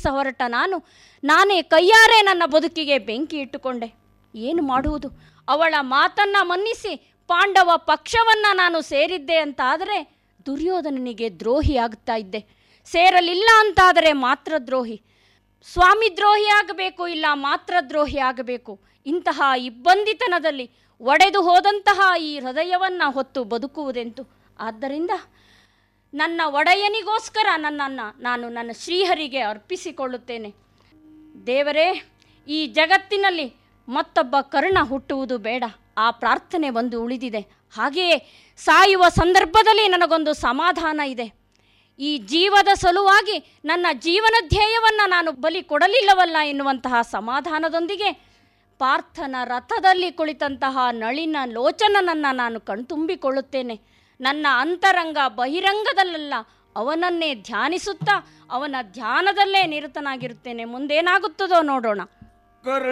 ರಕ್ಷಿಸ ಹೊರಟ ನಾನು ನಾನೇ ಕೈಯಾರೆ ನನ್ನ ಬದುಕಿಗೆ ಬೆಂಕಿ ಇಟ್ಟುಕೊಂಡೆ ಏನು ಮಾಡುವುದು ಅವಳ ಮಾತನ್ನ ಮನ್ನಿಸಿ ಪಾಂಡವ ಪಕ್ಷವನ್ನ ನಾನು ಸೇರಿದ್ದೆ ಅಂತಾದರೆ ದುರ್ಯೋಧನನಿಗೆ ದ್ರೋಹಿ ಆಗ್ತಾ ಇದ್ದೆ ಸೇರಲಿಲ್ಲ ಅಂತಾದರೆ ಮಾತ್ರ ದ್ರೋಹಿ ಸ್ವಾಮಿ ದ್ರೋಹಿ ಆಗಬೇಕು ಇಲ್ಲ ಮಾತ್ರ ದ್ರೋಹಿ ಆಗಬೇಕು ಇಂತಹ ಇಬ್ಬಂದಿತನದಲ್ಲಿ ಒಡೆದು ಹೋದಂತಹ ಈ ಹೃದಯವನ್ನು ಹೊತ್ತು ಬದುಕುವುದೆಂತು ಆದ್ದರಿಂದ ನನ್ನ ಒಡೆಯನಿಗೋಸ್ಕರ ನನ್ನನ್ನು ನಾನು ನನ್ನ ಶ್ರೀಹರಿಗೆ ಅರ್ಪಿಸಿಕೊಳ್ಳುತ್ತೇನೆ ದೇವರೇ ಈ ಜಗತ್ತಿನಲ್ಲಿ ಮತ್ತೊಬ್ಬ ಕರ್ಣ ಹುಟ್ಟುವುದು ಬೇಡ ಆ ಪ್ರಾರ್ಥನೆ ಒಂದು ಉಳಿದಿದೆ ಹಾಗೆಯೇ ಸಾಯುವ ಸಂದರ್ಭದಲ್ಲಿ ನನಗೊಂದು ಸಮಾಧಾನ ಇದೆ ಈ ಜೀವದ ಸಲುವಾಗಿ ನನ್ನ ಜೀವನ ಧ್ಯೇಯವನ್ನು ನಾನು ಬಲಿ ಕೊಡಲಿಲ್ಲವಲ್ಲ ಎನ್ನುವಂತಹ ಸಮಾಧಾನದೊಂದಿಗೆ ಪಾರ್ಥನ ರಥದಲ್ಲಿ ಕುಳಿತಂತಹ ನಳಿನ ಲೋಚನನನ್ನು ನಾನು ಕಣ್ತುಂಬಿಕೊಳ್ಳುತ್ತೇನೆ ನನ್ನ ಅಂತರಂಗ ಬಹಿರಂಗದಲ್ಲೆಲ್ಲ ಅವನನ್ನೇ ಧ್ಯಾನಿಸುತ್ತಾ ಅವನ ಧ್ಯಾನದಲ್ಲೇ ನಿರತನಾಗಿರುತ್ತೇನೆ ಮುಂದೇನಾಗುತ್ತದೋ ನೋಡೋಣ ಕರ್ಣ